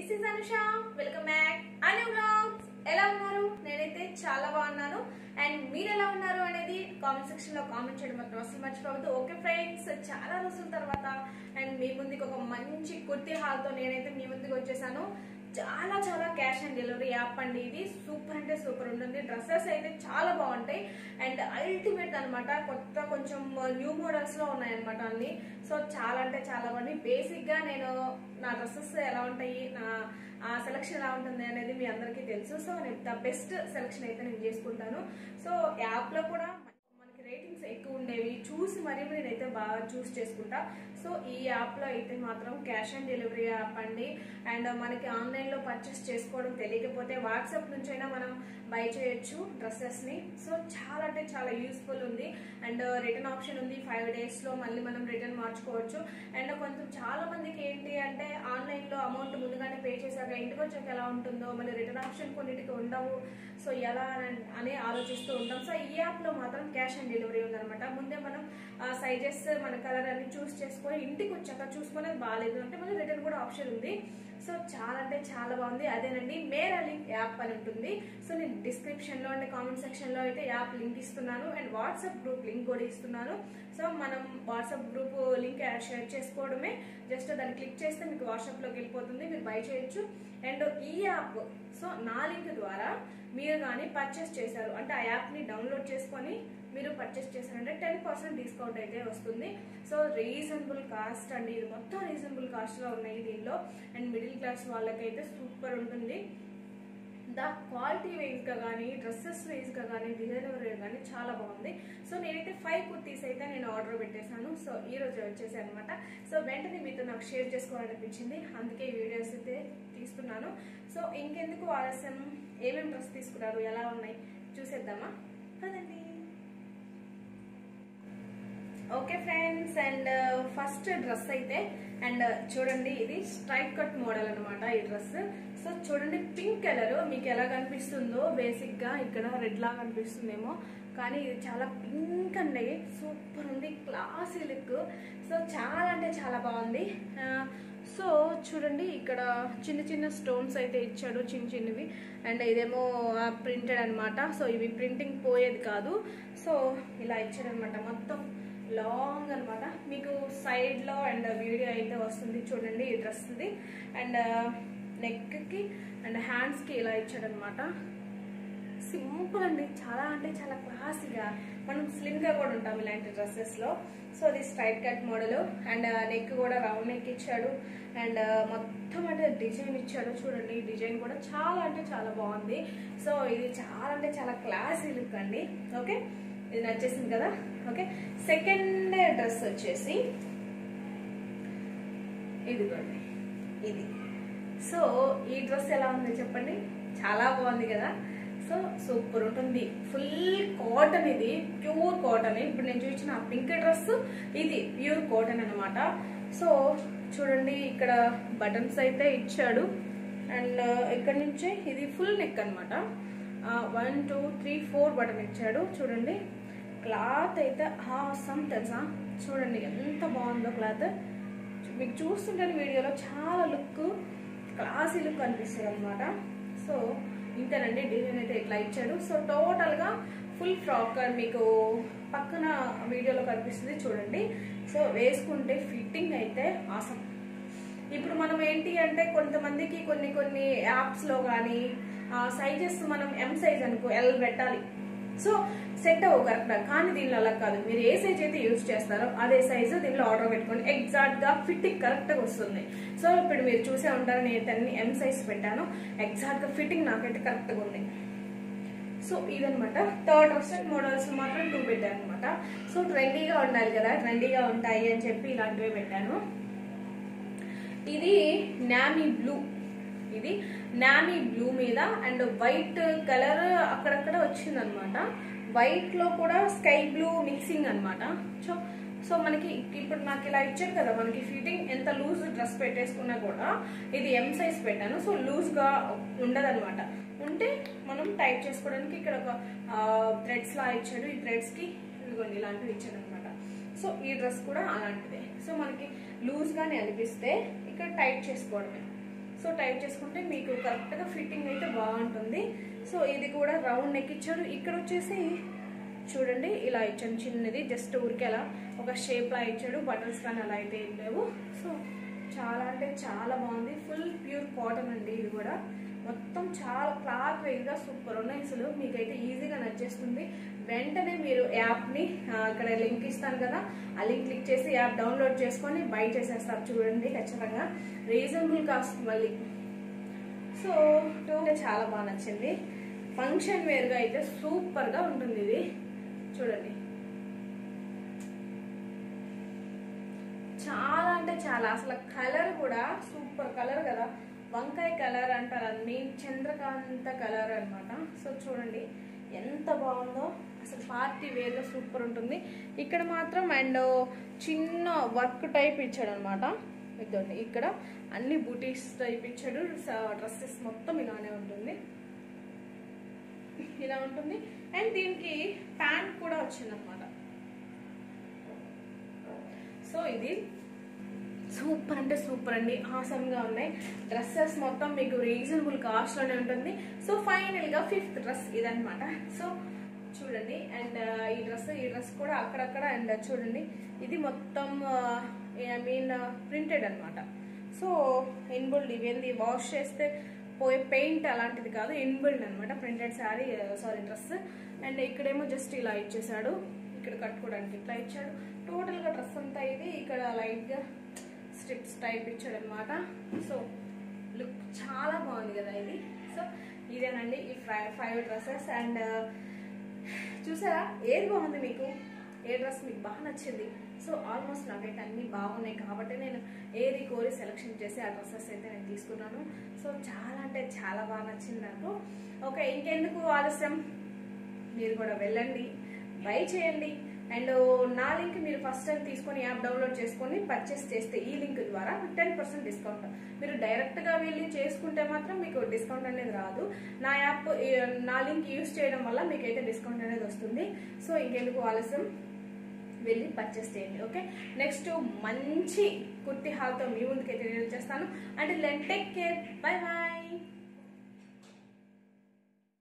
this is Anusha welcome back Anu vlogs ఎలా ఉన్నారు నేనైతే చాలా బాగున్నాను అండ్ మీరు ఎలా ఉన్నారు అనేది కామెంట్ సెక్షన్ లో కామెంట్ చేయడం మాత్రం అసలు మర్చిపోవద్దు ఓకే ఫ్రెండ్స్ చాలా రోజుల తర్వాత అండ్ మీ ముందుకు ఒక మంచి కుర్తి హాల్ తో నేనైతే మీ ముందుకు వచ్చేసాను చాలా చాలా క్యాష్ ఆన్ డెలివరీ యాప్ అండి ఇది సూపర్ అంటే సూపర్ ఉంటుంది డ్రెస్సెస్ అయితే చాలా బాగుంటాయి అండ్ అల్టిమేట్ అన్నమాట కొత్త కొంచెం న్యూ మోడల్స్ లో ఉన్నాయన్నమాట అన్ని సో చాలా అంటే చాలా బాగుంది బేసిక్ గా నేను నా డ్రెస్సెస్ ఎలా ఉంటాయి నా ఆ సెలక్షన్ ఎలా ఉంటుంది అనేది మీ అందరికీ తెలుసు సో నేను ద బెస్ట్ సెలక్షన్ అయితే నేను చేసుకుంటాను సో యాప్ లో కూడా మనకి రేటింగ్స్ ఎక్కువ ఉండేవి చూసి మరీ నేనైతే బాగా చూస్ చేసుకుంటా సో ఈ యాప్లో అయితే మాత్రం క్యాష్ ఆన్ డెలివరీ యాప్ అండి అండ్ మనకి ఆన్లైన్లో పర్చేస్ చేసుకోవడం తెలియకపోతే వాట్సాప్ నుంచి అయినా మనం బై చేయొచ్చు డ్రెస్సెస్ని సో చాలా అంటే చాలా యూస్ఫుల్ ఉంది అండ్ రిటర్న్ ఆప్షన్ ఉంది ఫైవ్ డేస్లో మళ్ళీ మనం రిటర్న్ మార్చుకోవచ్చు అండ్ కొంచెం చాలా మందికి ఏంటి అంటే ఆన్లైన్లో అమౌంట్ ముందుగానే పే చేశాక ఇంటికి వచ్చాక ఎలా ఉంటుందో మళ్ళీ రిటర్న్ ఆప్షన్ కొన్నిటికి ఉండవు సో ఎలా అని- అని ఆలోచిస్తూ ఉంటాం సో ఈ యాప్లో మాత్రం క్యాష్ ఆన్ డెలివరీ ఉందన్నమాట ముందే మనం సైజెస్ మన కలర్ అన్ని చూస్ చేసుకొని ఇంటికి వచ్చాక చూసుకొని అది బాగాలేదు అంటే మళ్ళీ రిటర్న్ కూడా ఆప్షన్ ఉంది సో చాలా అంటే చాలా బాగుంది అదేనండి మేరా లింక్ యాప్ అని ఉంటుంది సో నేను డిస్క్రిప్షన్ లో అంటే కామెంట్ సెక్షన్ లో అయితే యాప్ లింక్ ఇస్తున్నాను అండ్ వాట్సాప్ గ్రూప్ లింక్ కూడా ఇస్తున్నాను సో మనం WhatsApp group link add share చేసుకోవడమే జస్ట్ దాన్ని క్లిక్ చేస్తే మీకు వాట్సాప్ లోకి వెళ్ళిపోతుంది మీరు బై చేయొచ్చు అండ్ ఈ యాప్ సో నా లింక్ ద్వారా మీరు కానీ పర్చేస్ చేశారు అంటే ఆ యాప్ని డౌన్లోడ్ చేసుకొని మీరు పర్చేస్ చేశారంటే టెన్ పర్సెంట్ డిస్కౌంట్ అయితే వస్తుంది సో రీజనబుల్ కాస్ట్ అండి ఇది మొత్తం రీజనబుల్ కాస్ట్లో ఉన్నాయి దీనిలో అండ్ మిడిల్ క్లాస్ వాళ్ళకైతే సూపర్ ఉంటుంది ద క్వాలిటీ వైజ్గా కానీ డ్రెస్సెస్ వైజ్గా కానీ డిజైనర్ వైజ్ కానీ చాలా బాగుంది సో నేనైతే ఫైవ్ కుర్తీస్ అయితే నేను ఆర్డర్ పెట్టేశాను సో ఈ రోజు వచ్చేసాయి అనమాట సో వెంటనే మీతో నాకు షేర్ చేసుకోవాలనిపించింది అందుకే ఈ వీడియోస్ అయితే తీస్తున్నాను సో ఇంకెందుకు ఆలస్యం ఏమేమి డ్రెస్ తీసుకున్నారు ఎలా ఉన్నాయి చూసేద్దామా పదండి okay friends and first dress అయితే అండ్ చూడండి ఇది స్ట్రైట్ కట్ మోడల్ అన్నమాట ఈ డ్రెస్ సో చూడండి పింక్ కలర్ మీకు ఎలా కనిపిస్తుందో బేసిక్ గా ఇక్కడ రెడ్ లాగా కనిపిస్తుందేమో కానీ ఇది చాలా పింక్ అండి సూపర్ ఉంది క్లాసీ లుక్ సో చాలా అంటే చాలా బాగుంది ఆ, సో చూడండి ఇక్కడ చిన్న చిన్న స్టోన్స్ అయితే ఇచ్చాడు చిన్న చిన్నవి అండ్ ఇదేమో ప్రింటెడ్ అన్నమాట సో ఇవి ప్రింటింగ్ పోయేది కాదు సో ఇలా ఇచ్చాడు అనమాట మొత్తం లాంగ్ అన్నమాట మీకు సైడ్ లో అండ్ వీడియో అయితే వస్తుంది చూడండి ఈ డ్రెస్ది అండ్ నెక్ కి అండ్ హ్యాండ్స్ కి ఇలా ఇచ్చాడు అనమాట సింపుల్ అండి చాలా అంటే చాలా క్లాసీగా మనం స్లిమ్ గా కూడా ఉంటాం ఇలాంటి డ్రెస్సెస్ లో సో అది straight cut model and neck కూడా రౌండ్ నెక్ ఇచ్చాడు అండ్ మొత్తం అంటే డిజైన్ ఇచ్చాడు చూడండి ఈ డిజైన్ కూడా చాలా అంటే చాలా బాగుంది సో ఇది చాలా అంటే చాలా క్లాసీ లుక్ అండి ఓకే ఇది నచ్చేసింది కదా ఓకే సెకండ్ డ్రెస్ వచ్చేసి ఇదిగోండి ఇది సో ఈ డ్రెస్ ఎలా ఉంది చెప్పండి చాలా బాగుంది కదా సో సూపర్ ఉంటుంది ఫుల్ కాటన్ ఇది ప్యూర్ కాటన్ ఇప్పుడు నేను చూసిన పింక్ డ్రెస్ ఇది ప్యూర్ కాటన్ అన్నమాట సో చూడండి ఇక్కడ బటన్స్ అయితే ఇచ్చాడు అండ్ ఇక్కడ నుంచి ఇది ఫుల్ నెక్ అనమాట one two three four button ఇచ్చాడు చూడండి క్లాత్ అయితే హాసమ్ తెలుసా చూడండి ఎంత బాగుందో క్లాత్ మీకు చూస్తుంటే వీడియోలో చాలా లుక్ క్లాసీ లుక్ అనిపిస్తుంది అనమాట సో ఇంతేనండి డిజైన్ అయితే ఇట్లా ఇచ్చాడు సో టోటల్గా ఫుల్ ఫ్రాక్ మీకు పక్కన వీడియోలో కనిపిస్తుంది చూడండి సో వేసుకుంటే ఫిట్టింగ్ అయితే ఆసం ఇప్పుడు మనం ఏంటి అంటే కొంతమందికి కొన్ని కొన్ని యాప్స్లో కానీ సైజెస్ మనం ఎం సైజ్ అనుకో ఎల్ పెట్టాలి సో సెట్ అవ్వ కరెక్ట్గా కానీ దీనిలో అలా కాదు మీరు ఏ సైజ్ అయితే యూజ్ చేస్తారో అదే సైజు దీనిలో ఆర్డర్ పెట్టుకోండి ఎగ్జాక్ట్ గా ఫిట్టింగ్ కరెక్ట్ గా వస్తుంది సో ఇప్పుడు మీరు చూసే ఉంటారు నేను అన్ని ఎం సైజ్ పెట్టాను ఎగ్జాక్ట్ గా ఫిట్టింగ్ నాకైతే కరెక్ట్ గా ఉంది సో ఇదనమాట థర్డ్ వర్షన్ మోడల్స్ మాత్రం టూ పెట్టాను అనమాట సో ట్రెండీగా ఉండాలి కదా ట్రెండీగా ఉంటాయి అని చెప్పి ఇలాంటివి పెట్టాను ఇది నామీ బ్లూ ఇది నామీ బ్లూ మీద అండ్ వైట్ కలర్ అక్కడక్కడ వచ్చింది అనమాట వైట్ లో కూడా స్కై బ్లూ మిక్సింగ్ అన్నమాట సో సో మనకి ఇప్పుడు నాకు ఇలా ఇచ్చారు కదా మనకి ఫిట్టింగ్ ఎంత లూజ్ డ్రెస్ పెట్టేసుకున్నా కూడా ఇది ఎం సైజ్ పెట్టాను సో లూజ్ గా ఉండదన్నమాట ఉంటే మనం టైట్ చేసుకోవడానికి ఇక్కడ ఒక థ్రెడ్స్ లా ఇచ్చాడు ఈ థ్రెడ్స్ కి ఇదిగోండి ఇలాంటివి ఇచ్చాడు అనమాట సో ఈ డ్రెస్ కూడా అలాంటిదే సో మనకి లూజ్ గానే అనిపిస్తే ఇక్కడ టైట్ చేసుకోవడమే సో టైట్ చేసుకుంటే మీకు కరెక్ట్గా ఫిట్టింగ్ అయితే బాగుంటుంది సో ఇది కూడా రౌండ్ నెక్ ఇచ్చాడు ఇక్కడ వచ్చేసి చూడండి ఇలా ఇచ్చాను చిన్నది జస్ట్ ఊరికి అలా ఒక షేప్ లా ఇచ్చాడు బటన్స్ కానీ అలా అయితే ఏం లేవు సో చాలా అంటే చాలా బాగుంది ఫుల్ ప్యూర్ కాటన్ అండి ఇది కూడా మొత్తం చాలా క్లాత్ వేగా సూపర్ ఉన్నాయి అసలు మీకైతే ఈజీగా నచ్చేస్తుంది వెంటనే మీరు యాప్ని ఆ, ఇక్కడ లింక్ ఇస్తాను కదా ఆ లింక్ క్లిక్ చేసి యాప్ డౌన్లోడ్ చేసుకొని బై చేసేస్తారు చూడండి ఖచ్చితంగా రీజనబుల్ కాస్ట్ మళ్ళీ సో టూ చాలా బాగా నచ్చింది ఫంక్షన్ వేర్గా అయితే సూపర్గా ఉంటుంది ఇది చూడండి చాలా అంటే చాలా అసలు కలర్ కూడా సూపర్ కలర్ కదా వంకాయ కలర్ అంటారు అన్ని చంద్రకాంత కలర్ అన్నమాట సో చూడండి ఎంత బాగుందో అసలు పార్టీ వేర్గా సూపర్ ఉంటుంది ఇక్కడ మాత్రం అండ్ చిన్న వర్క్ టైప్ ఇచ్చాడు అనమాట ఇదండి ఇక్కడ అన్ని బూటీస్ టైప్ ఇచ్చాడు డ్రెస్సెస్ మొత్తం ఇలానే ఉంటుంది ఇలా ఉంటుంది అండ్ దీనికి ప్యాంట్ కూడా వచ్చింది అనమాట సో ఇది సూపర్ అంటే సూపర్ అండి గా ఉన్నాయి డ్రెస్సెస్ మొత్తం మీకు రీజనబుల్ కాస్ట్లోనే ఉంటుంది సో ఫైనల్గా ఫిఫ్త్ డ్రెస్ ఇదనమాట సో చూడండి అండ్ ఈ డ్రెస్ ఈ డ్రెస్ కూడా అక్కడక్కడ అండ్ చూడండి ఇది మొత్తం ఐ మీన్ ప్రింటెడ్ అనమాట సో ఇన్బుల్డ్ ఇవేంది వాష్ చేస్తే పోయే పెయింట్ అలాంటిది కాదు ఇన్బిల్డ్ అనమాట printed sari sorry dress and ఇక్కడేమో జస్ట్ ఇలా ఇచ్చేసాడు ఇక్కడ కట్టుకోవడానికి ఇట్లా ఇచ్చాడు టోటల్గా డ్రెస్ అంతా ఇది ఇక్కడ లైట్గా స్ట్రిప్స్ టైప్ ఇచ్చాడు అనమాట సో లుక్ చాలా బాగుంది కదా ఇది సో ఇదేనండి ఈ ఫైవ్ ఫైవ్ డ్రెస్సెస్ అండ్ చూసారా ఏది బాగుంది మీకు ఏ డ్రెస్ మీకు బాగా నచ్చింది సో ఆల్మోస్ట్ నాకైతే అన్ని బాగున్నాయి కాబట్టి నేను ఏది కోరి సెలెక్షన్ చేసి ఆ డ్రెస్సెస్ అయితే నేను తీసుకున్నాను సో చాలా అంటే చాలా బాగా నచ్చింది నాకు ఓకే ఇంకెందుకు ఆలస్యం మీరు కూడా వెళ్ళండి ట్రై చేయండి అండ్ నా లింక్ మీరు ఫస్ట్ టైం తీసుకొని యాప్ డౌన్లోడ్ చేసుకొని పర్చేస్ చేస్తే ఈ లింక్ ద్వారా టెన్ పర్సెంట్ డిస్కౌంట్ మీరు డైరెక్ట్గా వెళ్ళి చేసుకుంటే మాత్రం మీకు డిస్కౌంట్ అనేది రాదు నా యాప్ నా లింక్ యూస్ చేయడం వల్ల మీకైతే డిస్కౌంట్ అనేది వస్తుంది సో ఇంకెందుకు ఆలస్యం వెళ్ళి పర్చేస్ చేయండి ఓకే నెక్స్ట్ మంచి కుర్తి హాల్తో మీ ముందుకైతే నేను చేస్తాను and let take care bye bye